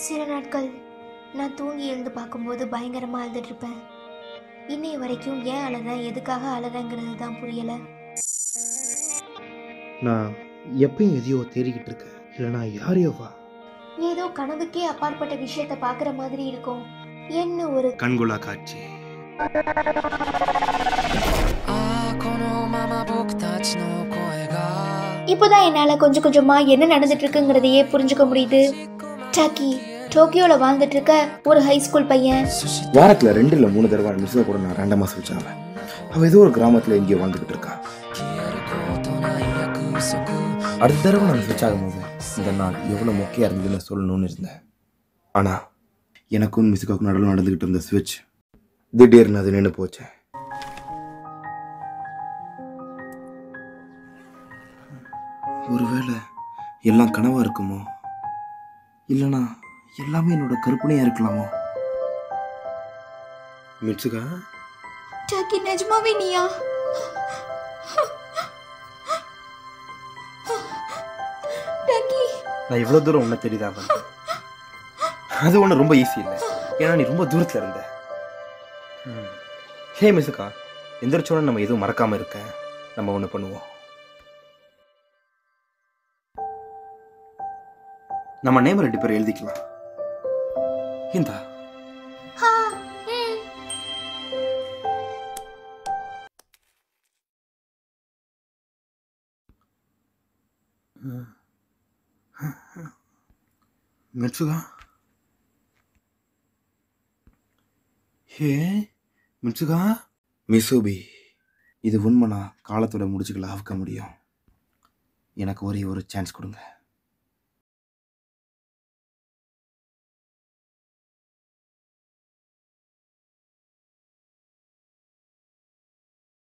சில நாட்கள் நான் தூங்கி எழுந்து பார்க்கும்போது பயங்கரமாக அழுதுட்டு இருப்பேன் இன்னைய வரைக்கும் ஏன் அழுதேன் எதுக்காக அழுதேங்கிறது தான் புரியலை நான் எப்பயும் எதையோ தேடிக்கிட்டு இருக்கேன் இல்லை நான் யாரையோவா ஏதோ கனவுக்கே அப்பாற்பட்ட விஷயத்தை பார்க்குற மாதிரி இருக்கும் என்ன ஒரு கண்குலா காட்சி ああこのまま僕たちの声が இப்போதான் என்னால் கொஞ்சம் கொஞ்சமாக என்ன நடந்துட்டு இருக்குங்கிறதையே புரிஞ்சுக்க முடியுது டாக்கி டோக்கியோவில் வாழ்ந்துட்டு இருக்க ஒரு ஹை ஸ்கூல் பையன் そして வாரத்தில் ரெண்டு இல்லை மூணு தடவை மிஸ்ஸை கூட நான் ரெண்டமாக சொல்லிச்சேன் அவன் அவள் ஏதோ ஒரு கிராமத்தில் எங்கேயோ வாழ்ந்துக்கிட்டு இருக்கா 消えることない約束 அடுத்த தடவை நான் ஸ்விட்ச் ஆகும்போது இந்த நாள் எவ்வளோ மொக்கையாக இருந்ததுன்னு சொல்லணும்னு இருந்தேன் ஆனால் எனக்கும் மிஸ்ஸுக்காக்கும் நடுவில் நடந்துக்கிட்டு இருந்த ஸ்விட்ச் திடீர்னு அது நின்று போச்சு ஒருவேளை எல்லாம் கனவா இருக்குமோ இல்லைனா எல்லாமே என்னோட கற்பனையாக இருக்கலாமோ மிட்சுகா டாக்கி நிஜமாவே நீயா டாக்கி நான் இவ்வளோ தூரம் உன்னை தெரியுதா வந்தேன் அது ஒன்று ரொம்ப ஈஸி இல்லை ஏன்னா நீ ரொம்ப தூரத்தில் இருந்த ம். ஹே மிஸ்ஸுக்கா எந்திரிச்சோன்னு நம்ம எதுவும் மறக்காமல் இருக்க நம்ம ஒன்று பண்ணுவோம் நம்ம நேம் ரெண்டு பேரும் எழுதிக்கலாம் இந்தா மிட்சுகா ஹே மிட்சுகா மிசோபி இது உண்மைனா காலத்தோட முடிச்சுக்களை ஆக்க முடியும் எனக்கு ஒரே ஒரு சான்ஸ் கொடுங்க